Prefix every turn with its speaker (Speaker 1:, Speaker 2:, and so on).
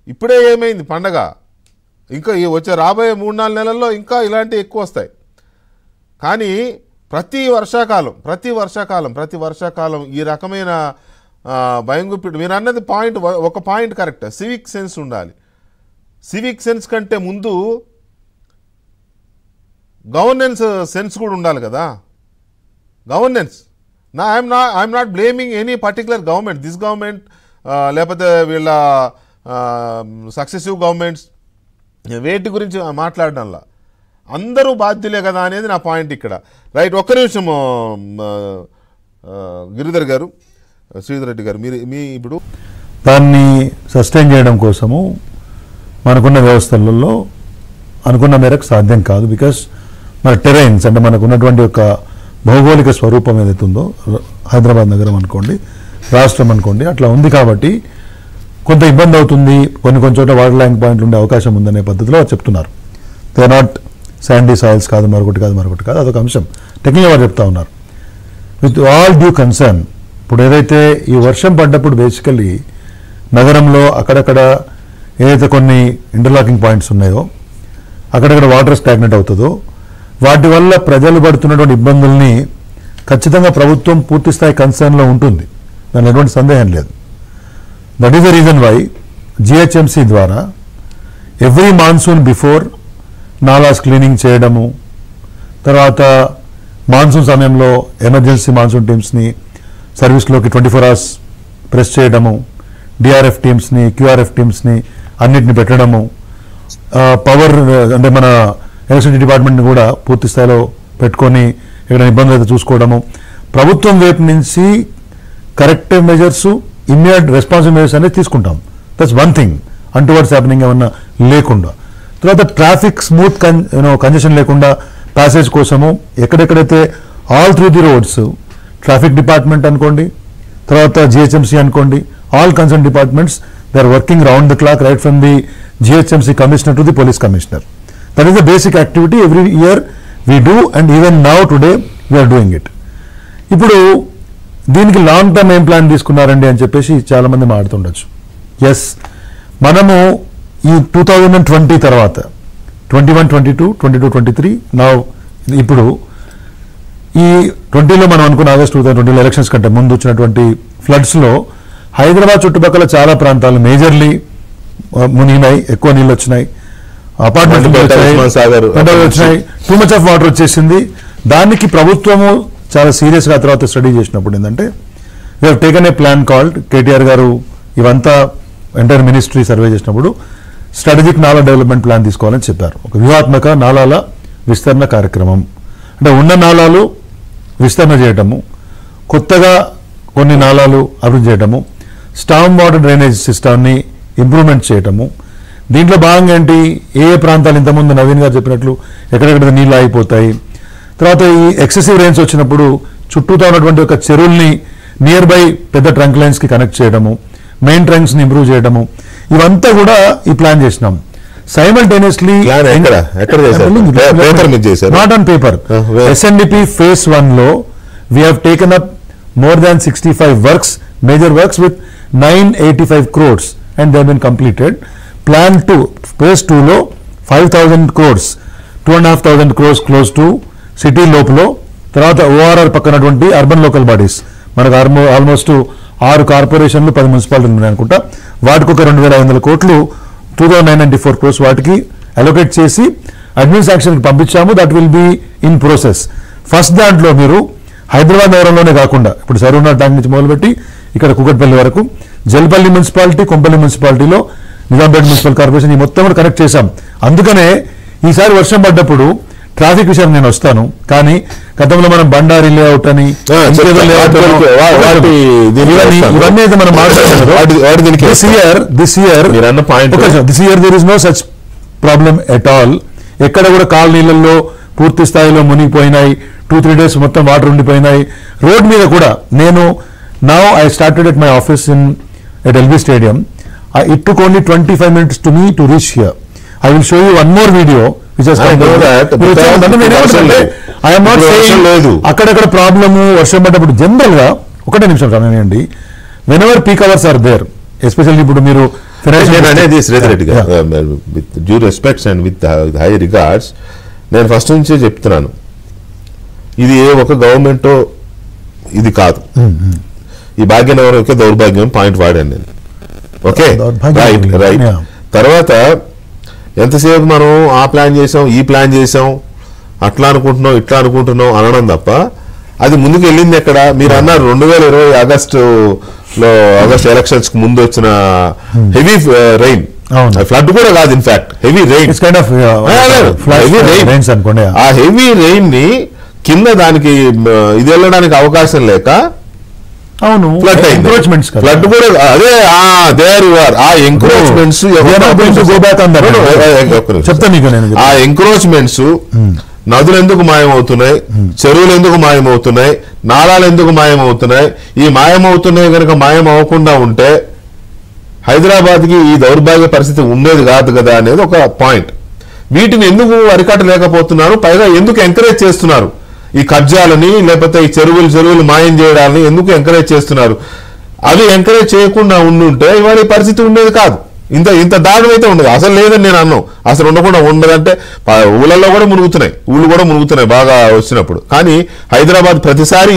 Speaker 1: ఇప్పుడే ఏమైంది పండగ ఇంకా ఈ వచ్చే రాబోయే మూడు నాలుగు నెలల్లో ఇంకా ఇలాంటివి ఎక్కువ వస్తాయి కానీ ప్రతి వర్షాకాలం ప్రతి వర్షాకాలం ప్రతి వర్షాకాలం ఈ రకమైన ఆ, భయం గుప్పిడు మీరు అన్నది పాయింట్ ఒక పాయింట్ కరెక్ట్ సివిక్ సెన్స్ ఉండాలి సివిక్ సెన్స్ కంటే ముందు గవర్నెన్స్ సెన్స్ కూడా ఉండాలి కదా గవర్నెన్స్ నా ఐఎమ్ నా I'm not blaming any particular government this government లేకపోతే వీళ్ళ సక్సెసివ్ గవర్నమెంట్స్ వేటి గురించి మాట్లాడడంలా అందరూ బాధ్యులే కదా అనేది నా పాయింట్ ఇక్కడ రైట్ ఒక్క నిమిషం ఆ, ఆ, గిరిధర్ గారు శ్రీధర్ రెడ్డి గారు మీరు మీ ఇప్పుడు
Speaker 2: దాన్ని సస్టైన్ చేయడం కోసము మనకున్న వ్యవస్థలలో అనుకున్న మేరకు సాధ్యం కాదు బికాస్ మన టెరైన్స్ అంటే మనకు ఉన్నటువంటి ఒక భౌగోళిక స్వరూపం ఏదైతే ఉందో ర- హైదరాబాద్ నగరం అనుకోండి రాష్ట్రం అనుకోండి అట్లా ఉంది కాబట్టి కొంత ఇబ్బంది అవుతుంది కొన్ని కొన్ని చోట్ల వాటర్ ల్యాండ్ పాయింట్లు ఉండే అవకాశం ఉందనే పద్ధతిలో చెప్తున్నారు దే నాట్ శాండీ సాయిల్స్ కాదు మరొకటి కాదు మరొకటి కాదు అదొక అంశం టెక్నికల్ వారు చెప్తా ఉన్నారు విత్ ఆల్ డ్యూ కన్సర్న్ ఇప్పుడు ఏదైతే ఈ వర్షం పడ్డప్పుడు బేసికలీ నగరంలో అక్కడక్కడ ఏదైతే కొన్ని ఇంటర్లాకింగ్ పాయింట్స్ ఉన్నాయో అక్కడక్కడ వాటర్ స్టాగ్నెట్ అవుతుందో వాటి వల్ల ప్రజలు పడుతున్నటువంటి ఇబ్బందుల్ని ఖచ్చితంగా ప్రభుత్వం పూర్తి స్థాయి కన్సర్న్లో ఉంటుంది దాని ఎటువంటి సందేహం లేదు that is the reason why GHMC ద్వారా ఎవ్రీ మాన్సూన్ బిఫోర్ నాలాస్ క్లీనింగ్ చేయడము తర్వాత మాన్సూన్ సమయంలో ఎమర్జెన్సీ మాన్సూన్ టీమ్స్ని సర్వీస్లోకి ట్వంటీ ఫోర్ అవర్స్ ప్రెస్ చేయడము డిఆర్ఎఫ్ టీమ్స్ని క్యూఆర్ఎఫ్ టీమ్స్ని అన్నిటిని పెట్టడము పవర్ అంటే మన ఎలక్ట్రిసిటీ డిపార్ట్మెంట్ని కూడా పూర్తి స్థాయిలో పెట్టుకొని ఇక్కడ ఇబ్బందులు అయితే చూసుకోవడము ప్రభుత్వం వైపు నుంచి corrective measures immediate responsible measures అనేది తీసుకుంటాం that's one thing untoward happening ఏమన్నా లేకుండా తర్వాత ట్రాఫిక్ స్మూత్ కన్ యూనో కంజెషన్ లేకుండా ప్యాసేజ్ కోసము ఎక్కడెక్కడైతే all through the roads traffic department అనుకోండి తర్వాత జిహెచ్ఎంసీ అనుకోండి all concern departments they are working round the clock right from the GHMC commissioner to the police commissioner that is the basic activity every year we do and even now today we are doing it ఇప్పుడు దీనికి long term ఏం plan తీసుకున్నారండి అని చెప్పేసి చాలా మంది మాడుతుండొచ్చు yes మనము ఈ టూ థౌజండ్ అండ్ ట్వంటీ తర్వాత twenty one twenty two twenty two twenty three నా ఇప్పుడు ఈ ట్వంటీలో మనం అనుకున్న ఆగస్ట్ టూ థౌసండ్ ట్వంటీలో ఎలక్షన్స్ కంటే ముందు వచ్చినటువంటి ఫ్లడ్స్లో హైదరాబాద్ చుట్టుపక్కల చాలా ప్రాంతాలు మేజర్లీ మునిగినాయి ఎక్కువ నీళ్ళు వచ్చినాయి అపార్ట్మెంట్
Speaker 1: మండపేట, ఉస్మాన్ సాగర్
Speaker 2: వచ్చినాయి టూ మచ్ ఆఫ్ వాటర్ వచ్చేసింది దానికి ప్రభుత్వము చాలా సీరియస్గా తర్వాత స్టడీ చేసినప్పుడు ఏంటంటే we have taken a plan called KTR garu ఇవంతా ఎంటైర్ మినిస్ట్రీ సర్వే చేసినప్పుడు స్ట్రాటజిక్ నాలా డెవలప్మెంట్ ప్లాన్ తీసుకోవాలని చెప్పారు ఒక వ్యూహాత్మక నాలాల విస్తరణ కార్యక్రమం అంటే ఉన్న నాలాలు విస్తరణ చేయటము కొత్తగా కొన్ని నాలాలు అభివృద్ధి చేయటము స్టామ్ వాటర్ డ్రైనేజ్ సిస్టమ్ని ఇంప్రూవ్మెంట్ చేయటము దీంట్లో భాగంగా ఏంటి ఏ ఏ ప్రాంతాలు ఇంతకుముందు నవీన్ గారు చెప్పినట్లు ఎక్కడెక్కడ నీళ్ళు ఆగిపోతాయి తర్వాత ఈ ఎక్సెసివ్ రైన్స్ వచ్చినప్పుడు చుట్టూతో ఉన్నటువంటి ఒక చెరువుల్ని నియర్ బై పెద్ద ట్రంక్ లైన్స్కి కనెక్ట్ చేయడము మెయిన్ ట్రంక్స్ని ఇంప్రూవ్ చేయడము ఇవంతా కూడా ఈ ప్లాన్ చేసినాం సైమల్టేనియస్లీ
Speaker 1: Plan ఎక్కడ? ఎక్కడ చేశారు? పే- paper మీద చేశారు?
Speaker 2: Not on paper
Speaker 1: Uh, where?
Speaker 2: SNDP phase one లో we have taken up more than sixty five works major works with nine eighty five crores and they been completed plan two phase టూలో five thousand crores two and half thousand crores close to city లోపల తర్వాత ORR పక్కనటువంటి urban local bodies మనకు ఆల్మో almost ఆరు కార్పొరేషన్లు పది మున్సిపాలిటీలు ఉన్నాయి అనుకుంటా వాటికి ఒక రెండు వేల ఐదు వందల కోట్లు two thousand nine ninety four crores వాటికి అలొకేట్ చేసి అడ్మినిస్ట్రేషన్కి పంపించాము that will be in process first దాంట్లో మీరు హైదరాబాద్ నగరంలోనే కాకుండా ఇప్పుడు సరూనా ట్యాంక్ నుంచి మొదలుపెట్టి ఇక్కడ కుకట్పల్లి వరకు జల్పల్లి మున్సిపాలిటీ కొంపల్లి మున్సిపాలిటీలో నిజాంపేట మున్సిపల్ కార్పొరేషన్ ఈ మొత్తం కూడా కనెక్ట్ చేశాం అందుకనే ఈసారి వర్షం పడ్డప్పుడు ట్రాఫిక్ విషయం నేను వస్తాను కానీ గతంలో మనం బండారి లేఅవుట్ అని
Speaker 1: ఆ,
Speaker 2: ఇంకేదో
Speaker 1: చెప్తా.
Speaker 2: layout
Speaker 1: వాటి
Speaker 2: అని,
Speaker 1: వరకు, వా- వాటి దీనికి
Speaker 2: ఇవన్నీ
Speaker 1: వస్తాను.
Speaker 2: ఇవన్నీ అయితే మనం మాట్లాడుతున్నాం
Speaker 1: వాటి- వాటి దీనికి
Speaker 2: దిస్
Speaker 1: వస్తాను.
Speaker 2: ఇయర్ దిస్ ఇయర్
Speaker 1: మీరు అన్న point-
Speaker 2: this year there is no such problem at all ఎక్కడ కూడా కాలనీలలో పూర్తి స్థాయిలో మునిగిపోయినాయి టూ త్రీ డేస్ మొత్తం వాటర్ ఉండిపోయినాయి రోడ్ మీద కూడా నేను now I started at my office in at LB stadium it took only twenty five minutes to me to reach here I will show you one more video
Speaker 1: I know that, but వర్షం లేదు.
Speaker 2: I'm not
Speaker 1: ఇప్పుడు వర్షం లేదు.
Speaker 2: అక్కడక్కడ problem వర్షం పడ్డప్పుడు general గా ఒకటే నిమిషం సమయండి whenever peak hours are there especially ఇప్పుడు మీరు Financial
Speaker 1: నేను అనేది
Speaker 2: mistake.
Speaker 1: Sridhar Reddy
Speaker 2: Yeah.
Speaker 1: Garu with due respects and with high regards నేను ఫస్ట్ నుంచే చెప్తున్నాను ఇది ఏ ఒక గవర్నమెంట్ ఇది కాదు ఈ భాగ్యనగరం యొక్క దౌర్భాగ్యం పాయింట్ వాడాను నేను ఓకే
Speaker 2: దౌర్భాగ్యం
Speaker 1: రైట్
Speaker 2: లేదు.
Speaker 1: Right
Speaker 2: Yeah.
Speaker 1: తర్వాత ఎంతసేపు మనం ఆ ప్లాన్ చేసాం ఈ ప్లాన్ చేసాం అట్లా అనుకుంటున్నాం ఇట్లా అనుకుంటున్నాం అనడం తప్ప అది ముందుకు వెళ్ళింది ఎక్కడ మీరు అన్నారు రెండు వేల ఇరవై ఆగస్టు లో ఆగస్ట్ ఎలక్షన్స్ కు ముందు వచ్చిన హెవీ రైన్
Speaker 2: అవును.
Speaker 1: ఫ్లడ్ కూడా కాదు in fact heavy rain
Speaker 2: it's kind of rains అనుకోండి
Speaker 1: ఆ హెవీ రెయిన్ ని కింద దానికి మ, ఇది వెళ్ళడానికి అవకాశం లేక
Speaker 2: అవును
Speaker 1: ఫ్లడ్ అయింది
Speaker 2: ఎంక్రోచ్మెంట్స్ కదా
Speaker 1: ఫ్లడ్ కూడా అదే ఆ there are uh encroachments
Speaker 2: We are not going to go back on that. చెప్తా నీకు నేను
Speaker 1: ఆ ఎంక్రోచ్మెంట్స్ నదులు ఎందుకు మాయమవుతున్నాయి చెరువులు ఎందుకు మాయమవుతున్నాయి నాళాలు ఎందుకు మాయమవుతున్నాయి ఈ మాయమవుతున్నాయి కనుక మాయం అవ్వకుండా ఉంటే హైదరాబాద్కి ఈ దౌర్భాగ్య పరిస్థితి ఉండేది కాదు కదా అనేది ఒక పాయింట్ వీటిని ఎందుకు అరికట్టలేకపోతున్నారు పైగా ఎందుకు ఎంకరేజ్ చేస్తున్నారు ఈ కబ్జాలని లేకపోతే ఈ చెరువులు చెరువులు మాయం చేయడాలని ఎందుకు ఎంకరేజ్ చేస్తున్నారు అవి ఎంకరేజ్ చేయకుండా ఉండుంటే ఇవాళ ఈ పరిస్థితి ఉండేది కాదు ఇంత ఇంత దారుణం అయితే ఉండదు అసలు లేదని నేను అన్నాను అసలు ఉండకుండా ఉండదంటే ప- ఊళ్ళల్లో కూడా మునుగుతున్నాయి ఊళ్ళు కూడా మునుగుతున్నాయి బాగా వచ్చినప్పుడు కానీ హైదరాబాద్ ప్రతిసారి